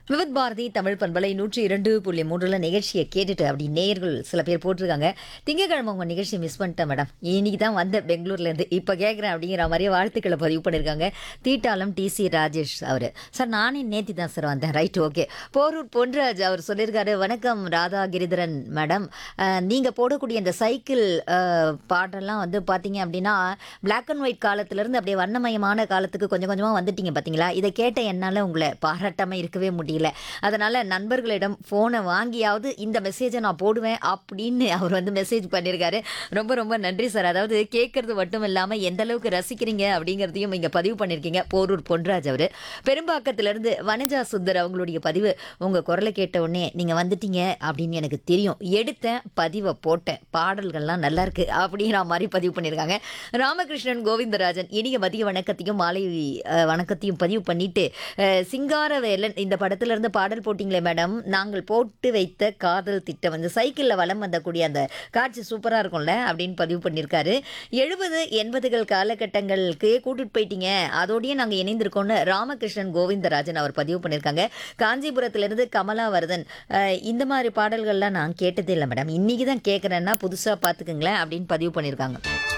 விவித் பாரதி தமிழ் பண்பலை நூற்றி இரண்டு புள்ளி மூன்றுல நிகழ்ச்சியை கேட்டுட்டு அப்படி நேயர்கள் சில பேர் போட்டிருக்காங்க திங்கக்கிழமை உங்க நிகழ்ச்சியை மிஸ் பண்ணிட்டேன் மேடம் இன்னைக்கு தான் வந்தேன் பெங்களூர்லேருந்து இப்போ கேட்குறேன் அப்படிங்கிற மாதிரியே வாழ்த்துக்களை பதிவு பண்ணியிருக்காங்க தீட்டாளம் டிசி ராஜேஷ் அவர் சார் நானே நேத்தி தான் சார் வந்தேன் ரைட் ஓகே போரூர் பொன்ராஜ் அவர் சொல்லியிருக்காரு வணக்கம் ராதா கிரிதரன் மேடம் நீங்கள் போடக்கூடிய இந்த சைக்கிள் அஹ், பாட்டெல்லாம் வந்து பார்த்தீங்க அப்படின்னா பிளாக் அண்ட் ஒயிட் காலத்திலேருந்து அப்படியே வண்ணமயமான காலத்துக்கு கொஞ்சம் கொஞ்சமாக வந்துட்டீங்க பார்த்தீங்களா இதை கேட்ட என்னால் உங்களை பாராட்டாமல் இருக்கவே முடியல அதனால் நண்பர்களிடம் ஃபோனை வாங்கியாவது இந்த மெசேஜை நான் போடுவேன் அப்படின்னு அவர் வந்து மெசேஜ் பண்ணியிருக்காரு ரொம்ப ரொம்ப நன்றி சார் அதாவது கேட்கறது மட்டும் இல்லாமல் எந்த அளவுக்கு ரசிக்கிறீங்க அப்படிங்கிறதையும் இங்கே பதிவு பண்ணியிருக்கீங்க போரூர் பொன்ராஜ் அவர் பெரும்பாக்கத்திலிருந்து வனஜா சுந்தர் அவங்களுடைய பதிவு உங்கள் குரலை கேட்ட உடனே நீங்கள் வந்துட்டீங்க அப்படின்னு எனக்கு தெரியும் எடுத்தேன் பதிவை போட்டேன் பாடல்கள்லாம் நல்லா இருக்கு அப்படிங்கிற மாதிரி பதிவு பண்ணியிருக்காங்க ராமகிருஷ்ணன் கோவிந்தராஜன் இனிய மதிய வணக்கத்தையும் மாலை அஹ், வணக்கத்தையும் பதிவு பண்ணிட்டு அஹ், சிங்காரவேலன் இந்த படத்துல இருந்து பாடல் போட்டிங்களே மேடம் நாங்கள் போட்டு வைத்த காதல் திட்டம் வந்து சைக்கிளில் வலம் வந்தக்கூடிய அந்த காட்சி சூப்பராக இருக்கும்ல அப்படின்னு பதிவு பண்ணியிருக்காரு எழுபது எண்பதுகள் காலகட்டங்களுக்கு கூட்டிட்டு போயிட்டீங்க அதோடயே நாங்கள் இணைந்திருக்கோம்னு ராமகிருஷ்ணன் கோவிந்தராஜன் அவர் பதிவு பண்ணியிருக்காங்க காஞ்சிபுரத்திலிருந்து கமலாவர்தன் அஹ், இந்த மாதிரி பாடல்கள்லாம் நான் கேட்டதே இல்லை மேடம் இன்னைக்கு தான் கேட்குறேன்னா புதுசாக பார்த்துக்குங்களேன் அப்படின்னு பதிவு பண்ணியிருக்காங்க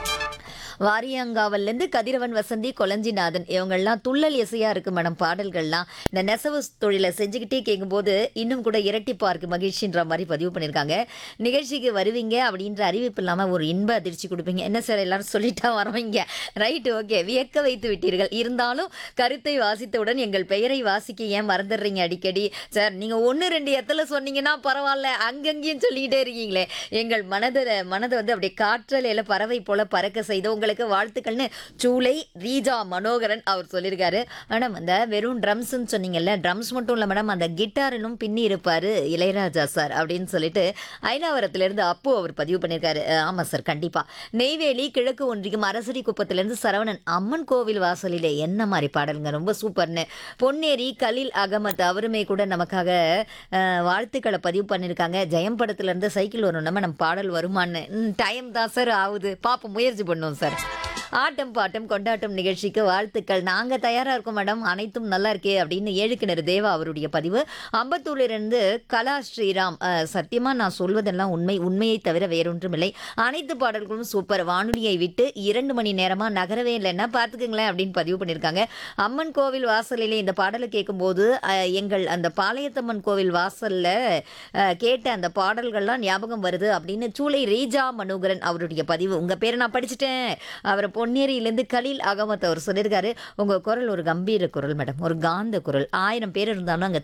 வாரியங்காவல்லேருந்து கதிரவன் வசந்தி கொலஞ்சிநாதன் இவங்கெல்லாம் துள்ளல் இசையா இருக்கு மேடம் பாடல்கள்லாம் இந்த நெசவு தொழிலை செஞ்சுக்கிட்டே கேட்கும்போது இன்னும் கூட இரட்டிப்பா இருக்கு மகிழ்ச்சின்ற மாதிரி பதிவு பண்ணியிருக்காங்க நிகழ்ச்சிக்கு வருவீங்க அப்படின்ற அறிவிப்பு இல்லாமல் ஒரு இன்ப அதிர்ச்சி கொடுப்பீங்க என்ன சார் எல்லாரும் சொல்லிட்டா வரவீங்க ரைட் ஓகே வியக்க வைத்து விட்டீர்கள் இருந்தாலும் கருத்தை வாசித்தவுடன் எங்கள் பெயரை வாசிக்க ஏன் மறந்துடுறீங்க அடிக்கடி சார் நீங்க ஒன்று ரெண்டு எத்தனை சொன்னீங்கன்னா பரவாயில்ல அங்கங்கேயும் சொல்லிக்கிட்டே இருக்கீங்களே எங்கள் மனதில் மனதை வந்து அப்படியே காற்றலையில பறவை போல பறக்க செய்து உங்களுக்கு வாழ்த்துக்கள்னு சூளை ரீஜா மனோகரன் அவர் சொல்லியிருக்காரு மேடம் அந்த வெறும் ட்ரம்ஸ்ன்னு சொன்னீங்கல்ல ட்ரம்ஸ் மட்டும் இல்லை மேடம் அந்த கிட்டாரிலும் பின்னி இருப்பாரு இளையராஜா சார் அப்படின்னு சொல்லிட்டு ஐநாவரத்திலிருந்து அப்பு அவர் பதிவு பண்ணியிருக்காரு அஹ் ஆமா சார் கண்டிப்பா நெய்வேலி கிழக்கு ஒன்றியம் அரசடி குப்பத்திலிருந்து சரவணன் அம்மன் கோவில் வாசலிலே என்ன மாதிரி பாடலுங்க ரொம்ப சூப்பர்னு பொன்னேரி கலீல் அகமத் அவருமே கூட நமக்காக அஹ், வாழ்த்துக்களை பதிவு பண்ணியிருக்காங்க ஜெயம் படத்துல இருந்து சைக்கிள் வரும் நம்ம நம்ம பாடல் வருமான்னு டைம் தான் சார் ஆகுது பாப்போம் முயற்சி பண்ணுவோம் சார் ஆட்டம் பாட்டம் கொண்டாட்டம் நிகழ்ச்சிக்கு வாழ்த்துக்கள் நாங்க தயாரா இருக்கோம் மேடம் அனைத்தும் நல்லா இருக்கே அப்படின்னு ஏழுக்கிணறு தேவா அவருடைய பதிவு அம்பத்தூரிலிருந்து கலா ஸ்ரீராம் அஹ், சத்தியமா நான் சொல்வதெல்லாம் உண்மை உண்மையை தவிர வேறொன்றும் இல்லை அனைத்து பாடல்களும் சூப்பர் வானொலியை விட்டு இரண்டு மணி நேரமா நகரவே இல்லைன்னா பார்த்துக்குங்களேன் அப்படின்னு பதிவு பண்ணியிருக்காங்க அம்மன் கோவில் வாசலிலே இந்த பாடலை கேட்கும்போது அஹ், எங்கள் அந்த பாளையத்தம்மன் கோவில் வாசல்ல அஹ், கேட்ட அந்த பாடல்கள்லாம் ஞாபகம் வருது அப்படின்னு சூளை ரீஜா மனோகரன் அவருடைய பதிவு உங்க பேரை நான் படிச்சுட்டேன் அவர் பொன்னேரியிலேருந்து கலீல் அகமத் அவர் சொல்லியிருக்காரு உங்க குரல் ஒரு கம்பீர குரல் மேடம் ஒரு காந்த குரல் ஆயிரம் பேர் இருந்தாலும் அங்க